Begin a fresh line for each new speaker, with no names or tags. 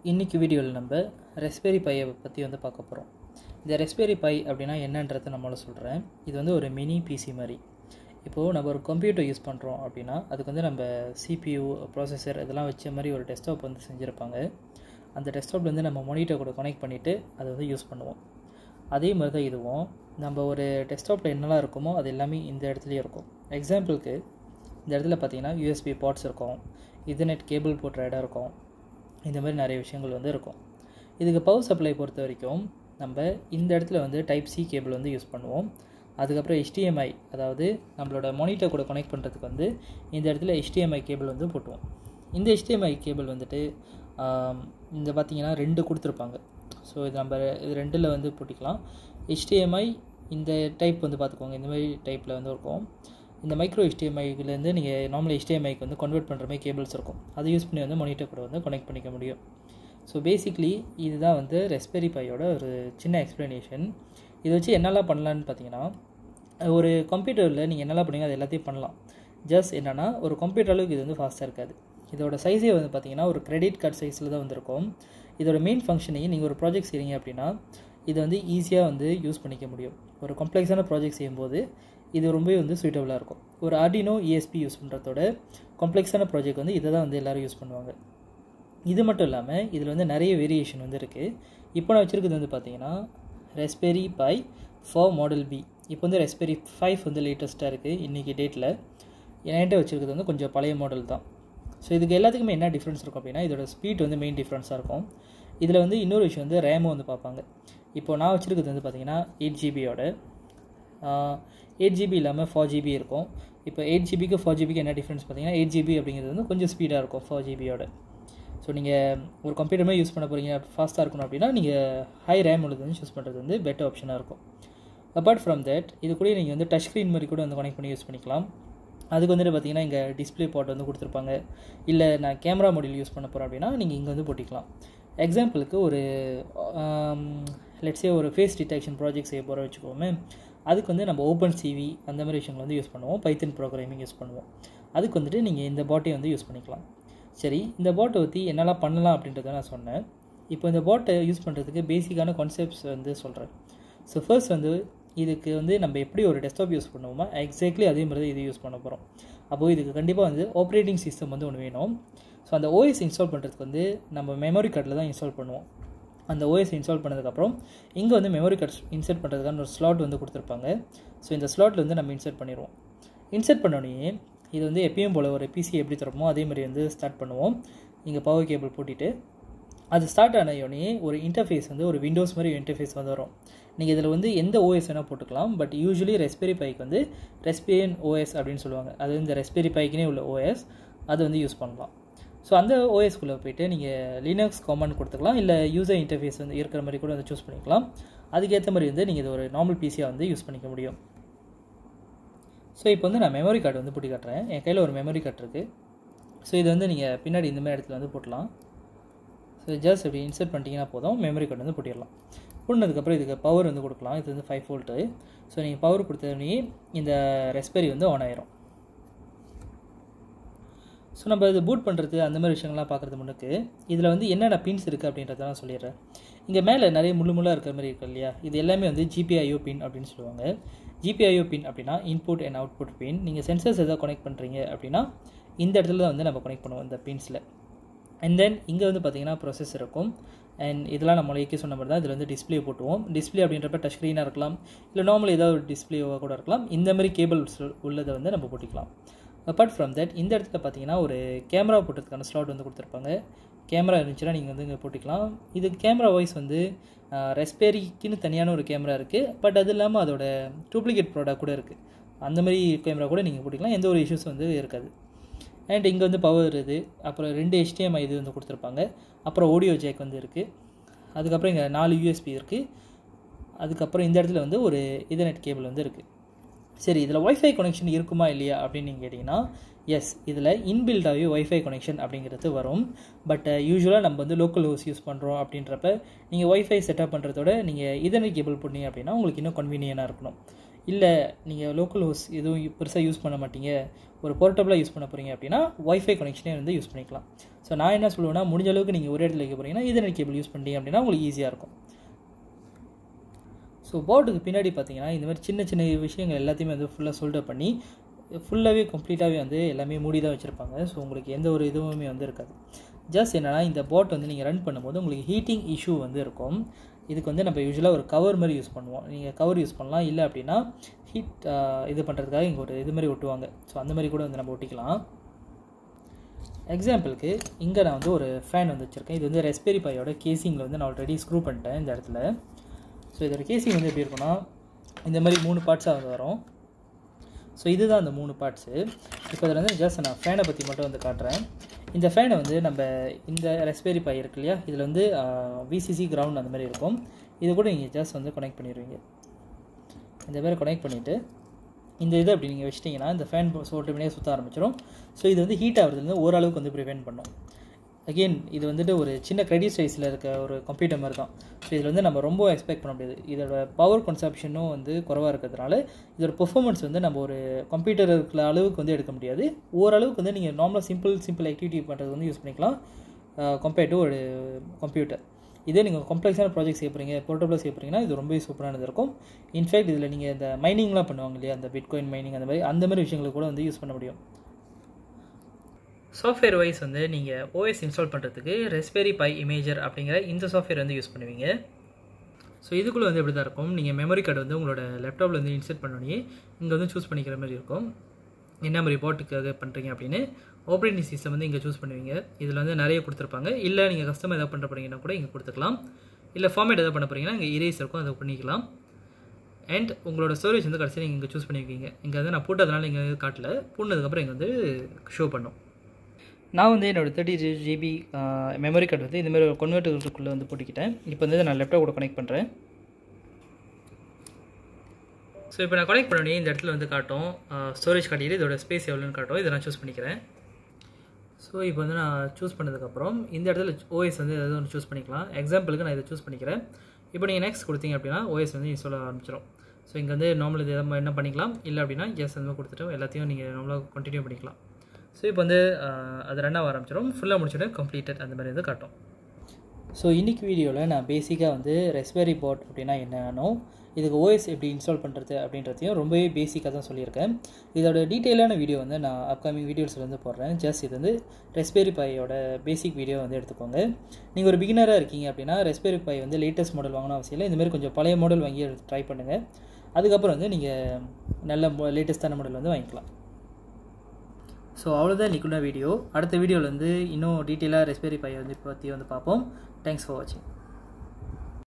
இன்றைக்கி வீடியோவில் நம்ம ரெஸ்பெரி பையை பற்றி வந்து பார்க்க போகிறோம் இந்த ரெஸ்பெரி பை அப்படின்னா என்னன்றதை நம்மள சொல்கிறேன் இது வந்து ஒரு மினி பிசி மாதிரி இப்போது நம்ம ஒரு கம்ப்யூட்டர் யூஸ் பண்ணுறோம் அப்படின்னா அதுக்கு வந்து நம்ம சிபியூ ப்ராசஸர் இதெல்லாம் வச்ச மாதிரி ஒரு டெஸ்க்டாப் வந்து செஞ்சுருப்பாங்க அந்த டெஸ்க்டாப் வந்து நம்ம மானிட்டர் கூட கனெக்ட் பண்ணிவிட்டு அதை வந்து யூஸ் பண்ணுவோம் அதே மாதிரி தான் இதுவும் நம்ம ஒரு டெஸ்க்டாப்பில் என்னெல்லாம் இருக்குமோ அது எல்லாமே இந்த இடத்துலையே இருக்கும் எக்ஸாம்பிளுக்கு இந்த இடத்துல பார்த்தீங்கன்னா யூஎஸ்பி பாட்ஸ் இருக்கும் இதர்நெட் கேபிள் போட்டுற இடம் இருக்கும் இந்த மாதிரி நிறைய விஷயங்கள் வந்து இருக்கும் இதுக்கு பவர் சப்ளை பொறுத்த வரைக்கும் நம்ம இந்த இடத்துல வந்து டைப் சி கேபிள் வந்து யூஸ் பண்ணுவோம் அதுக்கப்புறம் HDMI அதாவது நம்மளோட மானிட்டர் கூட கனெக்ட் பண்ணுறதுக்கு வந்து இந்த இடத்துல HDMI கேபிள் வந்து போட்டுவோம் இந்த HDMI கேபிள் வந்துட்டு ஆம், இந்த பார்த்தீங்கன்னா ரெண்டு கொடுத்துருப்பாங்க ஸோ இது நம்ம இது ரெண்டில் வந்து போட்டிக்கலாம் HDMI இந்த டைப் வந்து பார்த்துக்கோங்க இந்த மாதிரி டைப்பில் வந்து இருக்கும் இந்த மைக்ரோ HDMI-லேருந்து நீங்கள் நார்மல் HDMI-க்கு வந்து கன்வெர்ட் பண்ணுற மாதிரி கேபிள்ஸ் இருக்கும் அதை யூஸ் பண்ணி வந்து மானிட்டர் கூட வந்து கனெக்ட் பண்ணிக்க முடியும் ஸோ பேசிக்லி இதுதான் வந்து ரெஸ்பெரி பையோட ஒரு சின்ன எக்ஸ்ப்ளனேஷன் இதை வச்சு என்னெல்லாம் பண்ணலான்னு பார்த்தீங்கன்னா ஒரு கம்ப்யூட்டரில் நீங்கள் என்னெல்லாம் பண்ணீங்க அது எல்லாத்தையும் பண்ணலாம் ஜஸ்ட் என்னென்னா ஒரு கம்ப்யூட்டர் அளவுக்கு இது வந்து ஃபாஸ்ட்டாக இருக்காது இதோட சைஸே வந்து பார்த்தீங்கன்னா ஒரு கிரெடிட் கார்டு சைஸில் தான் வந்திருக்கும் இதோட மெயின் ஃபங்க்ஷனையும் நீங்கள் ஒரு ப்ராஜெக்ட் செய்கிறீங்க அப்படின்னா இதை வந்து ஈஸியாக வந்து யூஸ் பண்ணிக்க முடியும் ஒரு காம்ப்ளெக்ஸான ப்ராஜெக்ட் செய்யும்போது இது ரொம்பவே வந்து சூட்டபுளாக இருக்கும் ஒரு ஆர்டினோ ESP யூஸ் பண்ணுறதோட காம்ப்ளெக்ஸான ப்ராஜெக்ட் வந்து இதை தான் வந்து எல்லோரும் யூஸ் பண்ணுவாங்க இது மட்டும் இல்லாமல் இதில் வந்து நிறைய வேரியேஷன் வந்து இருக்குது இப்போ நான் வச்சுருக்கிறது வந்து பார்த்தீங்கன்னா Raspberry Pi four model B இப்போ வந்து ரெஸ்பெரி ஃபைவ் வந்து லேட்டஸ்ட்டாக இருக்குது இன்றைக்கி டேட்டில் என்கிட்ட வச்சுருக்கிறது வந்து கொஞ்சம் பழைய மாடல் தான் ஸோ இதுக்கு எல்லாத்துக்குமே என்ன டிஃப்ரென்ஸ் இருக்கும் அப்படின்னா இதோட ஸ்பீட் வந்து மெயின் டிஃப்ரென்ஸாக இருக்கும் இதில் வந்து இன்னொரு விஷயம் வந்து ரேமும் வந்து பார்ப்பாங்க இப்போ நான் வச்சுருக்கிறது வந்து பார்த்தீங்கன்னா எயிட் ஜிபியோட எயிட் ஜிபி இல்லாமல் ஃபோர் ஜிபி இருக்கும் இப்போ எயிட் ஜிபிக்கு ஃபோர் ஜிபிக்கு என்ன டிஃப்ரென்ஸ் பார்த்தீங்கன்னா எயிட் ஜிபி அப்படிங்கிறது வந்து கொஞ்சம் ஸ்பீடாக இருக்கும் ஃபோர் ஜிபியோட ஸோ நீங்கள் ஒரு கம்ப்யூட்டர் மாதிரி யூஸ் பண்ண போகிறீங்க ஃபாஸ்ட்டாக இருக்கணும் அப்படின்னா நீங்கள் ஹை ரேம் உள்ளது வந்து சூஸ் பண்ணுறது வந்து பெட்டர் ஆப்ஷனாக இருக்கும் அப்பார்ட் ஃப்ரம் தட் இது கூட நீங்கள் வந்து டச் ஸ்க்ரீன் மாதிரி கூட வந்து கனெக்ட் பண்ணி யூஸ் பண்ணிக்கலாம் அதுக்கு வந்துட்டு பார்த்தீங்கன்னா இங்கே டிஸ்ப்ளே பாட் வந்து கொடுத்துருப்பாங்க இல்லை நான் கேமரா மாடியூல் யூஸ் பண்ண போகிறேன் அப்படின்னா நீங்கள் இங்கே வந்து போட்டிக்கலாம் எக்ஸாம்பிளுக்கு ஒரு லெட்ஸே ஒரு ஃபேஸ் டிடெக்ஷன் ப்ராஜெக்ட் செய்ய போகிற வச்சுக்கோமே அதுக்கு வந்து நம்ம ஓப்பன் சிவி அந்த மாதிரி விஷயங்கள் வந்து யூஸ் பண்ணுவோம் பைத்தன் ப்ரோக்ராமிங் யூஸ் பண்ணுவோம் அதுக்கு வந்துட்டு நீங்கள் இந்த பாட்டையும் வந்து யூஸ் பண்ணிக்கலாம் சரி இந்த பாட்டை பற்றி என்னெல்லாம் பண்ணலாம் அப்படின்றத நான் சொன்னேன் இப்போ இந்த பாட்டை யூஸ் பண்ணுறதுக்கு பேசிக்கான கான்செப்ட்ஸ் வந்து சொல்கிறேன் ஸோ ஃபர்ஸ்ட் வந்து இதுக்கு வந்து நம்ம எப்படி ஒரு டெஸ்க்டாப் யூஸ் பண்ணுவோமோ எக்ஸாக்ட்லி அதே மாதிரி தான் இது யூஸ் பண்ண போகிறோம் அப்போது இதுக்கு கண்டிப்பாக வந்து ஆப்ரேட்டிங் சிஸ்டம் வந்து ஒன்று வேணும் ஸோ அந்த ஓஎஸ் இன்ஸ்டால் பண்ணுறதுக்கு வந்து நம்ம மெமரி கார்டில் தான் இன்ஸ்டால் பண்ணுவோம் அந்த ஓஎஸ் இன்ஸ்டால் பண்ணதுக்கப்புறம் இங்கே வந்து மெமரி கார்டு இன்சர்ட் பண்ணுறதுக்கான ஒரு ஸ்லாட் வந்து கொடுத்துருப்பாங்க ஸோ இந்த ஸ்லாட்டில் வந்து நம்ம இன்சர்ட் பண்ணிடுவோம் இன்சர்ட் பண்ணோடனே இது வந்து எப்பயும் போல் ஒரு பிசி எப்படி தரமோ அதே மாதிரி வந்து ஸ்டார்ட் பண்ணுவோம் இங்கே பவர் கேபிள் போட்டிட்டு அது ஸ்டார்ட் ஆனோடனே ஒரு இன்டர்ஃபேஸ் வந்து ஒரு விண்டோஸ் மாதிரி இன்டர்ஃபேஸ் வந்து வரும் நீங்கள் இதில் வந்து எந்த ஓஎஸ் வேணால் போட்டுக்கலாம் பட் யூஸ்வலி ரெஸ்பெரி பைக்கு வந்து ரெஸ்பெரியன் ஓஎஸ் அப்படின்னு சொல்லுவாங்க அது இந்த ரெஸ்பெரி பைக்குனே உள்ள ஓஎஸ் அது வந்து யூஸ் பண்ணலாம் ஸோ அந்த ஓஎஸ்குள்ளே போயிட்டு நீங்கள் லினக்ஸ் காமன் கொடுத்துக்கலாம் இல்லை யூசர் இன்டர்ஃபேஸ் வந்து இருக்கிற மாதிரி கூட வந்து சூஸ் பண்ணிக்கலாம் அதுக்கேற்ற மாதிரி வந்து நீங்கள் இது ஒரு நார்மல் பிசியாக வந்து யூஸ் பண்ணிக்க முடியும் ஸோ இப்போ வந்து நான் மெமரி கார்டு வந்து போட்டு காட்டுறேன் என் கையில் ஒரு மெமரி கார்டு இருக்குது ஸோ இது வந்து நீங்கள் பின்னாடி இந்த மாதிரி இடத்துல வந்து போட்டலாம் ஸோ ஜஸ்ட் இப்படி இன்சர்ட் பண்ணிட்டீங்கன்னா போதும் மெமரி கார்டு வந்து போட்டிடலாம் போட்டதுக்கப்புறம் இதுக்கு பவர் வந்து கொடுக்கலாம் இது வந்து ஃபைவ் வோல்ட்டு ஸோ நீங்கள் பவர் கொடுத்தோடனே இந்த ரெஸ்பெரி வந்து ஆன் ஆயிரும் ஸோ நம்ம இது பூட் பண்ணுறது அந்த மாதிரி விஷயங்கள்லாம் பார்க்குறது முன்னுக்கு இதில் வந்து என்னென்ன பின்ஸ் இருக்குது அப்படின்றத நான் சொல்லிடுறேன் இங்கே மேலே நிறைய முள்ளு முள்ளாக இருக்கிற மாதிரி இருக்கு இல்லையா இது எல்லாமே வந்து ஜிபிஐஓ பின் அப்படின்னு சொல்லுவாங்க ஜிபிஐஓ பின் அப்படின்னா இன்புட் அண்ட் அவுட்புட் பின் நீங்கள் சென்சர்ஸ் எதாவது கனெக்ட் பண்ணுறீங்க அப்படின்னா இந்த இடத்துல தான் வந்து நம்ம கனெக்ட் பண்ணுவோம் இந்த பின்ஸில் அண்ட் தென் இங்கே வந்து பார்த்தீங்கன்னா ப்ரொசஸ் இருக்கும் அண்ட் இதெல்லாம் நம்ம ஏற்கே சொன்ன மாதிரி தான் இதில் வந்து டிஸ்பிளே போட்டுவோம் டிஸ்பிளே அப்படின்றப்ப டச் ஸ்க்ரீனாக இருக்கலாம் இல்லை நார்மல் ஏதாவது ஒரு டிஸ்பிளேவாக கூட இருக்கலாம் இந்த மாதிரி கேபிள்ஸ் உள்ளதை வந்து நம்ம போட்டிக்கலாம் அப்பார்ட் ஃப்ரம் தட் இந்த இடத்துல பார்த்தீங்கன்னா ஒரு கேமரா போட்டதுக்கான ஸ்லாட் வந்து கொடுத்துருப்பாங்க கேமரா இருந்துச்சுன்னா நீங்கள் வந்து இங்கே போட்டுக்கலாம் இது கேமரா வாய்ஸ் வந்து ரெஸ்பெரிக்குன்னு தனியான ஒரு கேமரா இருக்குது பட் அது இல்லாமல் அதோட டூப்ளிகேட் ப்ராடக்ட் கூட இருக்குது அந்த மாதிரி கேமரா கூட நீங்கள் போட்டுக்கலாம் எந்த ஒரு இஷ்யூஸ் வந்து இருக்காது அண்ட் இங்கே வந்து பவர் இது அப்புறம் ரெண்டு HDMI இது வந்து கொடுத்துருப்பாங்க அப்புறம் ஆடியோ ஜேக் வந்து இருக்குது அதுக்கப்புறம் இங்கே நாலு யூஎஸ்பி இருக்குது அதுக்கப்புறம் இந்த இடத்துல வந்து ஒரு இதர்நெட் கேபிள் வந்து இருக்குது சரி இதில் ஒய்ஃபை கனெக்ஷன் இருக்குமா இல்லையா அப்படின்னு நீங்கள் கேட்டிங்கன்னா எஸ் இதில் இன்பில்டாகவே ஒய்ஃபை கனெக்ஷன் அப்படிங்கிறது வரும் பட் யூஸ்வலாக நம்ம வந்து லோக்கல் ஹவுஸ் யூஸ் பண்ணுறோம் அப்படின்றப்ப நீங்கள் ஒய்ஃபை செட்டப் பண்ணுறதோட நீங்கள் இதர்நெட் கேபிள் போட்டீங்க அப்படின்னா உங்களுக்கு இன்னும் கன்வீனியனாக இருக்கணும் இல்லை நீங்கள் லோக்கல் ஹோஸ் எதுவும் பெருசாக யூஸ் பண்ண மாட்டீங்க ஒரு போர்ட்டபிளாக யூஸ் பண்ண போகிறீங்க அப்படின்னா ஒய்ஃபை கனெக்ஷனே வந்து யூஸ் பண்ணிக்கலாம் ஸோ நான் என்ன சொல்லுவேன்னா முடிஞ்ச அளவுக்கு நீங்கள் ஒரே இடத்துல வைக்க போகிறீங்கன்னா ஈதர்நெட் கேபிள் யூஸ் பண்ணிட்டீங்க அப்படின்னா உங்களுக்கு ஈஸியாக இருக்கும் ஸோ போர்டுக்கு பின்னாடி பார்த்தீங்கன்னா இந்த மாதிரி சின்ன சின்ன விஷயங்கள் எல்லாத்தையுமே வந்து ஃபுல்லாக சோல்டர் பண்ணி ஃபுல்லாகவே கம்ப்ளீட்டாகவே வந்து எல்லாமே மூடி தான் வச்சுருப்பாங்க ஸோ உங்களுக்கு எந்த ஒரு இதுவுமே வந்து இருக்காது ஜஸ்ட் என்னென்னா இந்த போட் வந்து நீங்கள் ரன் பண்ணும்போது உங்களுக்கு ஹீட்டிங் இஷ்யூ வந்து இருக்கும் இதுக்கு வந்து நம்ம யூஸ்வலாக ஒரு கவர் மாதிரி யூஸ் பண்ணுவோம் நீங்கள் கவர் யூஸ் பண்ணலாம் இல்லை அப்படின்னா ஹீட் இது பண்ணுறதுக்காக இங்கே ஒரு இது மாதிரி ஒட்டுவாங்க ஸோ அந்த மாதிரி கூட வந்து நம்ம ஒட்டிக்கலாம் எக்ஸாம்பிளுக்கு இங்கே நான் வந்து ஒரு ஃபேன் வந்து வச்சுருக்கேன் இது வந்து ரெஸ்பெரி பையோட கேசிங்கில் வந்து நான் ஆல்ரெடி ஸ்க்ரூ பண்ணிட்டேன் இந்த இடத்துல ஸோ இதோட கேசிங் வந்து எப்படி இருக்குன்னா இந்த மாதிரி மூணு பார்ட்ஸாக வந்து வரும் ஸோ இதுதான் அந்த மூணு பார்ட்ஸு இப்போ இதில் வந்து ஜஸ்ட் நான் ஃபேனை பற்றி மட்டும் வந்து காட்டுறேன் இந்த ஃபேனை வந்து நம்ம இந்த ரெஸ்பெரி பை இருக்கு இல்லையா இதில் வந்து விசிசி கிரவுண்ட் அந்த மாதிரி இருக்கும் இது கூட நீங்கள் ஜஸ்ட் வந்து கனெக்ட் பண்ணிடுவீங்க இந்த மாதிரி கனெக்ட் பண்ணிவிட்டு இந்த இதை அப்படி நீங்கள் வச்சிட்டிங்கன்னா இந்த ஃபேன் ஓட்டோமேட்டிக்காக சுற்ற ஆரம்பிச்சிடும் ஸோ இது வந்து ஹீட் ஆகிறதுலேருந்து ஓரளவுக்கு வந்து ப்ரிவெண்ட் பண்ணும் அகெயின் இது வந்துட்டு ஒரு சின்ன கிரெடிட் சைஸில் இருக்க ஒரு கம்ப்யூட்டர் மாதிரி தான் ஸோ இதில் வந்து நம்ம ரொம்ப எக்ஸ்பெக்ட் பண்ண முடியாது இதோட பவர் கன்சப்ஷனும் வந்து குறவாக இருக்கிறதுனால இதோட பெர்ஃபார்மன்ஸ் வந்து நம்ம ஒரு கம்ப்யூட்டர் இருக்கிற அளவுக்கு வந்து எடுக்க முடியாது ஓரளவுக்கு வந்து நீங்கள் நார்மலாக சிம்பிள் சிம்பிள் ஆக்டிவிட்டி பண்ணுறது வந்து யூஸ் பண்ணிக்கலாம் கம்பேர்ட் டு ஒரு கம்ப்யூட்டர் இதே நீங்கள் காம்ப்ளெக்ஸான ப்ராஜெக்ட் செய்ய போகிறீங்க போர்ட்டபிளாக செய்ய போகிறீங்கன்னா இது ரொம்பவே சூப்பரானது இருக்கும் இன்ஃபேக்ட் இதில் நீங்கள் இந்த மைனிங்லாம் பண்ணுவாங்க இல்லையா அந்த பிட்காயின் மைனிங் அந்த மாதிரி அந்த மாதிரி விஷயங்களுக்கு கூட வந்து யூஸ் பண்ண முடியும் சாஃப்ட்வேர் வைஸ் வந்து நீங்கள் ஓஎஸ் இன்ஸ்டால் பண்ணுறதுக்கு ரெஸ்பெரி பை இமேஜர் அப்படிங்கிற இந்த சாஃப்ட்வேர் வந்து யூஸ் பண்ணுவீங்க ஸோ இதுக்குள்ளே வந்து எப்படி தான் இருக்கும் நீங்கள் மெமரி கார்டு வந்து உங்களோட லேப்டாப்பில் வந்து இன்செர்ட் பண்ணோடனே இங்கே வந்து சூஸ் பண்ணிக்கிற மாதிரி இருக்கும் என்ன மாதிரி போட்டுக்காக பண்ணுறீங்க அப்படின்னு ஆப்ரேட்டிங் சிஸ்டம் வந்து இங்கே சூஸ் பண்ணுவீங்க இதில் வந்து நிறைய கொடுத்துருப்பாங்க இல்லை நீங்கள் கஸ்டமர் எதாவது பண்ணுற போகிறீங்கன்னா கூட இங்கே கொடுத்துக்கலாம் இல்லை ஃபார்மேட் எதாவது பண்ண போகிறீங்கன்னா இங்கே இரேஸ் இருக்கும் அதை பண்ணிக்கலாம் அண்ட் உங்களோட ஸ்டோரேஜ் வந்து கடைசியில் நீங்கள் இங்கே சூஸ் பண்ணியிருக்கீங்க இங்கே வந்து நான் போட்டதுனால இங்கே காட்டல பூண்டதுக்கப்புறம் இங்கே வந்து ஷோ பண்ணும் நான் வந்து என்னோடய தேர்ட்டி ஜிபி மெமரி கார்டு வந்து இந்தமாதிரி ஒரு கன்வெர்ட்டருக்குள்ளே வந்து போட்டுக்கிட்டேன் இப்போ வந்து நான் லேப்டாப் கூட கனெக்ட் பண்ணுறேன் ஸோ இப்போ நான் கனெக்ட் பண்ணி இந்த இடத்துல வந்து காட்டும் ஸ்டோரேஜ் காட்டிட்டு இதோட ஸ்பேஸ் எவ்வளோன்னு காட்டும் இதை நான் சூஸ் பண்ணிக்கிறேன் ஸோ இப்போ வந்து நான் சூஸ் பண்ணதுக்கப்புறம் இந்த இடத்துல ஓஎஸ் வந்து ஏதாவது ஒன்று சூஸ் பண்ணிக்கலாம் எக்ஸாம்பிளுக்கு நான் இதை சூஸ் பண்ணிக்கிறேன் இப்போ நீங்கள் நெக்ஸ்ட் கொடுத்தீங்க அப்படின்னா ஓஎஸ் வந்து இன்ஸ்டால் ஆரம்பிச்சிடும் ஸோ இங்கே வந்து நார்மல் இது எதாவது என்ன பண்ணிக்கலாம் இல்லை அப்படின்னா எஸ் அந்த மாதிரி கொடுத்துட்டு எல்லாத்தையும் நீங்கள் நார்மலாக கண்டினியூ பண்ணிக்கலாம் ஸோ இப்போ வந்து அது ரன் ஆக ஆரம்பிச்சிடும் ஃபுல்லாக முடிச்சுட்டு கம்ப்ளீட்டட் அந்த மாதிரி வந்து காட்டும் ஸோ இன்றைக்கி வீடியோவில் நான் பேசிக்காக வந்து ரெஸ்பெரி போட் அப்படின்னா என்னன்னோ இதுக்கு ஓஎஸ் எப்படி இன்ஸ்டால் பண்ணுறது அப்படின்றதையும் ரொம்பவே பேசிக்காக தான் சொல்லியிருக்கேன் இதோட டீட்டெயிலான வீடியோ வந்து நான் அப்கமிங் வீடியோஸில் வந்து போடுறேன் ஜஸ்ட் இது வந்து ரெஸ்பெரி பையோட பேசிக் வீடியோ வந்து எடுத்துக்கோங்க நீங்கள் ஒரு பிகினராக இருக்கீங்க அப்படின்னா ரெஸ்பெரி பை வந்து லேட்டஸ்ட் மாடல் வாங்கணும் அவசியம் இல்லை இந்தமாதிரி கொஞ்சம் பழைய மாடல் வாங்கி ட்ரை பண்ணுங்கள் அதுக்கப்புறம் வந்து நீங்கள் நல்ல லேட்டஸ்ட்டான மாடல் வந்து வாங்கிக்கலாம் ஸோ அவ்வளோதான் இன்றைக்குள்ள வீடியோ அடுத்த வீடியோவில் வந்து இன்னும் டீட்டெயிலாக ரெஸ்பெரி பை வந்து பற்றி வந்து பார்ப்போம் தேங்க்ஸ் ஃபார் வாட்சிங்